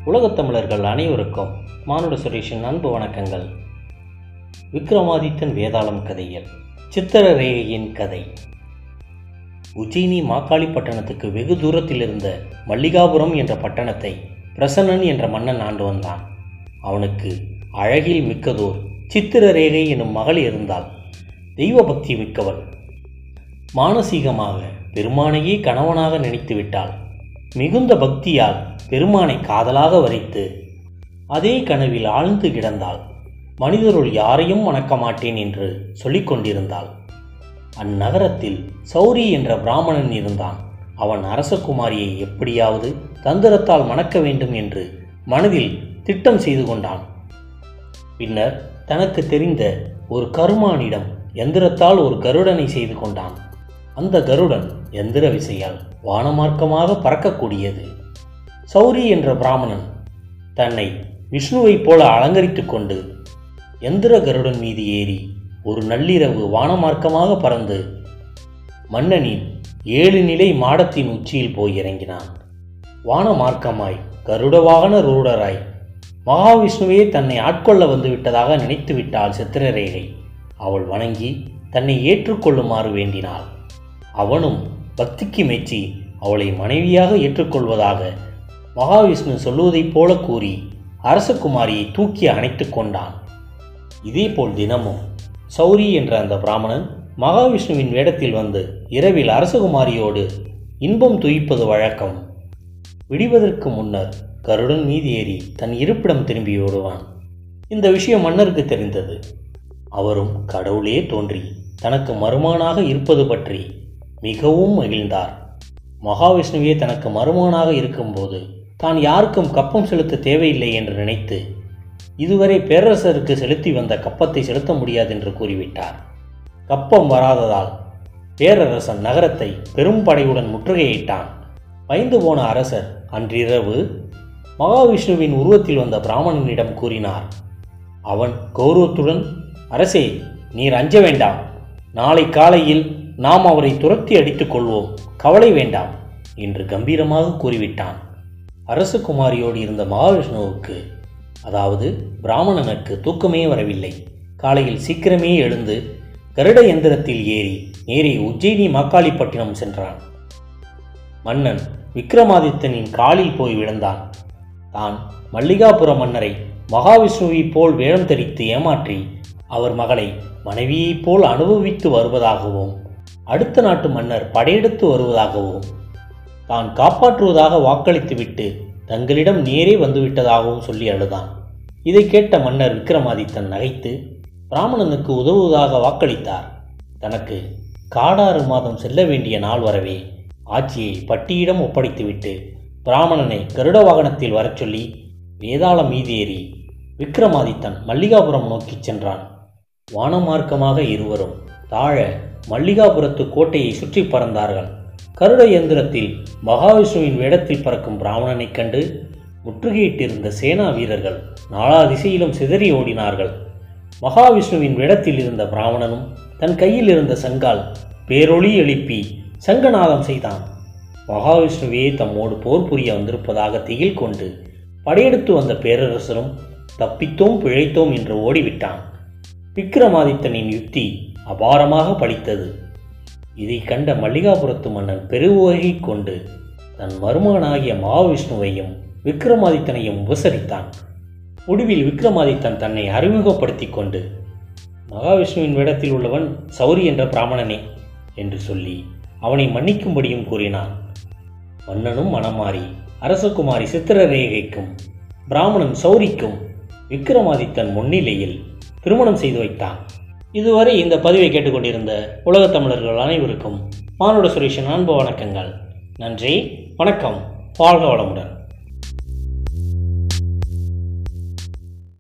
உலகத் தமிழர்கள் அனைவருக்கும் மானுட சுரேஷின் அன்பு வணக்கங்கள் விக்ரமாதித்தன் வேதாளம் கதையில் சித்திரரேகையின் கதை உஜ்ஜயினி மாக்காளி பட்டணத்துக்கு வெகு தூரத்தில் இருந்த மல்லிகாபுரம் என்ற பட்டணத்தை பிரசன்னன் என்ற மன்னன் ஆண்டு வந்தான் அவனுக்கு அழகில் மிக்கதோர் சித்திரரேகை எனும் மகள் இருந்தாள் தெய்வ பக்தி மிக்கவள் மானசீகமாக பெருமானையே கணவனாக நினைத்து விட்டாள் மிகுந்த பக்தியால் பெருமானை காதலாக வரைத்து அதே கனவில் ஆழ்ந்து கிடந்தாள் மனிதருள் யாரையும் மணக்க மாட்டேன் என்று சொல்லிக் கொண்டிருந்தாள் அந்நகரத்தில் சௌரி என்ற பிராமணன் இருந்தான் அவன் அரசகுமாரியை எப்படியாவது தந்திரத்தால் மணக்க வேண்டும் என்று மனதில் திட்டம் செய்து கொண்டான் பின்னர் தனக்கு தெரிந்த ஒரு கருமானிடம் எந்திரத்தால் ஒரு கருடனை செய்து கொண்டான் அந்த கருடன் எந்திர விசையால் வானமார்க்கமாக பறக்கக்கூடியது சௌரி என்ற பிராமணன் தன்னை விஷ்ணுவைப் போல அலங்கரித்துக் கொண்டு எந்திர கருடன் மீது ஏறி ஒரு நள்ளிரவு வானமார்க்கமாக பறந்து மன்னனின் ஏழு நிலை மாடத்தின் உச்சியில் போய் இறங்கினான் வானமார்க்கமாய் கருட வாகன ரூடராய் மகாவிஷ்ணுவே தன்னை ஆட்கொள்ள வந்து விட்டதாக நினைத்து விட்டாள் சித்திரரேகை அவள் வணங்கி தன்னை ஏற்றுக்கொள்ளுமாறு வேண்டினாள் அவனும் பக்திக்கு மெச்சி அவளை மனைவியாக ஏற்றுக்கொள்வதாக மகாவிஷ்ணு சொல்லுவதைப் போல கூறி அரசகுமாரியை தூக்கி அணைத்து கொண்டான் இதேபோல் தினமும் சௌரி என்ற அந்த பிராமணன் மகாவிஷ்ணுவின் வேடத்தில் வந்து இரவில் அரசகுமாரியோடு இன்பம் துயிப்பது வழக்கம் விடிவதற்கு முன்னர் கருடன் மீது ஏறி தன் இருப்பிடம் திரும்பி ஓடுவான் இந்த விஷயம் மன்னருக்கு தெரிந்தது அவரும் கடவுளே தோன்றி தனக்கு மருமானாக இருப்பது பற்றி மிகவும் மகிழ்ந்தார் மகாவிஷ்ணுவே தனக்கு மருமானாக இருக்கும்போது தான் யாருக்கும் கப்பம் செலுத்த தேவையில்லை என்று நினைத்து இதுவரை பேரரசருக்கு செலுத்தி வந்த கப்பத்தை செலுத்த முடியாது என்று கூறிவிட்டார் கப்பம் வராததால் பேரரசன் நகரத்தை பெரும் படையுடன் முற்றுகையிட்டான் பயந்து போன அரசர் அன்றிரவு மகாவிஷ்ணுவின் உருவத்தில் வந்த பிராமணனிடம் கூறினார் அவன் கௌரவத்துடன் அரசே நீர் அஞ்ச வேண்டாம் நாளை காலையில் நாம் அவரை துரத்தி அடித்துக் கொள்வோம் கவலை வேண்டாம் என்று கம்பீரமாக கூறிவிட்டான் அரசகுமாரியோடு இருந்த மகாவிஷ்ணுவுக்கு அதாவது பிராமணனுக்கு தூக்கமே வரவில்லை காலையில் சீக்கிரமே எழுந்து கருட எந்திரத்தில் ஏறி நேரே உஜ்ஜயினி மாக்காளிப்பட்டினம் சென்றான் மன்னன் விக்ரமாதித்தனின் காலில் போய் விழுந்தான் தான் மல்லிகாபுர மன்னரை மகாவிஷ்ணுவைப் போல் வேடம் தரித்து ஏமாற்றி அவர் மகளை மனைவியைப் போல் அனுபவித்து வருவதாகவும் அடுத்த நாட்டு மன்னர் படையெடுத்து வருவதாகவும் தான் காப்பாற்றுவதாக வாக்களித்துவிட்டு தங்களிடம் நேரே வந்துவிட்டதாகவும் சொல்லி அழுதான் இதை கேட்ட மன்னர் விக்ரமாதித்தன் நகைத்து பிராமணனுக்கு உதவுவதாக வாக்களித்தார் தனக்கு காடாறு மாதம் செல்ல வேண்டிய நாள் வரவே ஆட்சியை பட்டியிடம் ஒப்படைத்துவிட்டு பிராமணனை கருட வாகனத்தில் வரச் சொல்லி வேதாளம் மீதேறி விக்ரமாதித்தன் மல்லிகாபுரம் நோக்கிச் சென்றான் வானமார்க்கமாக இருவரும் தாழ மல்லிகாபுரத்து கோட்டையை சுற்றி பறந்தார்கள் கருட இயந்திரத்தில் மகாவிஷ்ணுவின் வேடத்தில் பறக்கும் பிராமணனைக் கண்டு முற்றுகையிட்டிருந்த சேனா வீரர்கள் நாலா திசையிலும் சிதறி ஓடினார்கள் மகாவிஷ்ணுவின் வேடத்தில் இருந்த பிராமணனும் தன் கையில் இருந்த சங்கால் பேரொளி எழுப்பி சங்கநாதம் செய்தான் மகாவிஷ்ணுவே தம்மோடு போர் புரிய வந்திருப்பதாக திகில் கொண்டு படையெடுத்து வந்த பேரரசரும் தப்பித்தோம் பிழைத்தோம் என்று ஓடிவிட்டான் விக்ரமாதித்தனின் யுக்தி அபாரமாக பலித்தது இதை கண்ட மல்லிகாபுரத்து மன்னன் பெருவகை கொண்டு தன் மருமகனாகிய மகாவிஷ்ணுவையும் விக்ரமாதித்தனையும் உபசரித்தான் முடிவில் விக்ரமாதித்தன் தன்னை அறிமுகப்படுத்தி கொண்டு மகாவிஷ்ணுவின் வேடத்தில் உள்ளவன் சௌரி என்ற பிராமணனே என்று சொல்லி அவனை மன்னிக்கும்படியும் கூறினான் மன்னனும் மனமாறி அரசகுமாரி சித்திரரேகைக்கும் பிராமணன் சௌரிக்கும் விக்ரமாதித்தன் முன்னிலையில் திருமணம் செய்து வைத்தான் இதுவரை இந்த பதிவை கேட்டுக்கொண்டிருந்த உலகத் தமிழர்கள் அனைவருக்கும் மானுட சுரேஷன் அன்பு வணக்கங்கள் நன்றி வணக்கம் வாழ்க வளமுடன்